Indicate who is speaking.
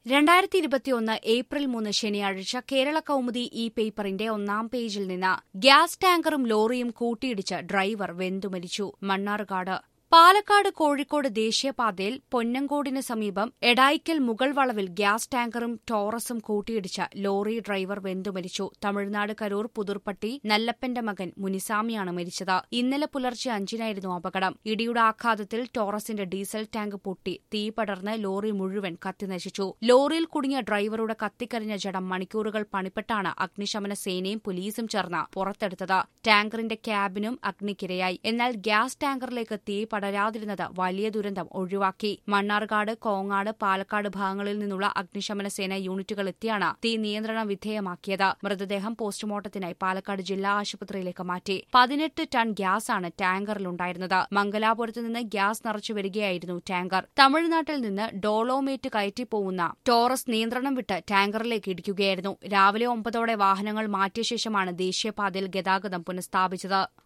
Speaker 1: രണ്ടായിരത്തി ഇരുപത്തിയൊന്ന് ഏപ്രിൽ മൂന്ന് ശനിയാഴ്ച കേരള കൗമുദി ഈ പേപ്പറിന്റെ ഒന്നാം പേജിൽ നിന്ന് ഗ്യാസ് ടാങ്കറും ലോറിയും കൂട്ടിയിടിച്ച് ഡ്രൈവർ വെന്തുമരിച്ചു മണ്ണാർക്കാട് പാലക്കാട് കോഴിക്കോട് ദേശീയപാതയിൽ പൊന്നങ്കോടിന് സമീപം എടായിക്കൽ മുകൾ വളവിൽ ഗ്യാസ് ടാങ്കറും ടോറസും കൂട്ടിയിടിച്ച ലോറി ഡ്രൈവർ വെന്തുമരിച്ചു തമിഴ്നാട് കരൂർ പുതുർപ്പട്ടി നല്ലപ്പന്റെ മകൻ മുനിസാമിയാണ് മരിച്ചത് ഇന്നലെ പുലർച്ചെ അഞ്ചിനായിരുന്നു അപകടം ഇടിയുടെ ആഘാതത്തിൽ ടോറസിന്റെ ഡീസൽ ടാങ്ക് പൊട്ടി തീ പടർന്ന് ലോറി മുഴുവൻ കത്തിനശിച്ചു ലോറിയിൽ കുടുങ്ങിയ ഡ്രൈവറുടെ കത്തിക്കരിഞ്ഞ ജഡം മണിക്കൂറുകൾ പണിപ്പെട്ടാണ് അഗ്നിശമന സേനയും പോലീസും ചേർന്ന് പുറത്തെടുത്തത് ടാങ്കറിന്റെ ക്യാബിനും അഗ്നിക്കിരയായി എന്നാൽ ഗ്യാസ് ടാങ്കറിലേക്ക് തീ പടരാതിരുന്നത് വലിയ ദുരന്തം ഒഴിവാക്കി മണ്ണാർക്കാട് കോങ്ങാട് പാലക്കാട് ഭാഗങ്ങളിൽ നിന്നുള്ള അഗ്നിശമന സേന യൂണിറ്റുകൾ എത്തിയാണ് തീ നിയന്ത്രണ വിധേയമാക്കിയത് മൃതദേഹം പോസ്റ്റ്മോർട്ടത്തിനായി പാലക്കാട് ജില്ലാ ആശുപത്രിയിലേക്ക് മാറ്റി പതിനെട്ട് ടൺ ഗ്യാസാണ് ടാങ്കറിലുണ്ടായിരുന്നത് മംഗലാപുരത്ത് നിന്ന് ഗ്യാസ് നിറച്ചു വരികയായിരുന്നു ടാങ്കർ തമിഴ്നാട്ടിൽ നിന്ന് ഡോളോമേറ്റ് കയറ്റിപ്പോവുന്ന ടോറസ് നിയന്ത്രണം വിട്ട് ടാങ്കറിലേക്ക് ഇടിക്കുകയായിരുന്നു രാവിലെ ഒമ്പതോടെ വാഹനങ്ങൾ മാറ്റിയ ശേഷമാണ് ദേശീയപാതയിൽ ഗതാഗതം പുനഃസ്ഥാപിച്ചത്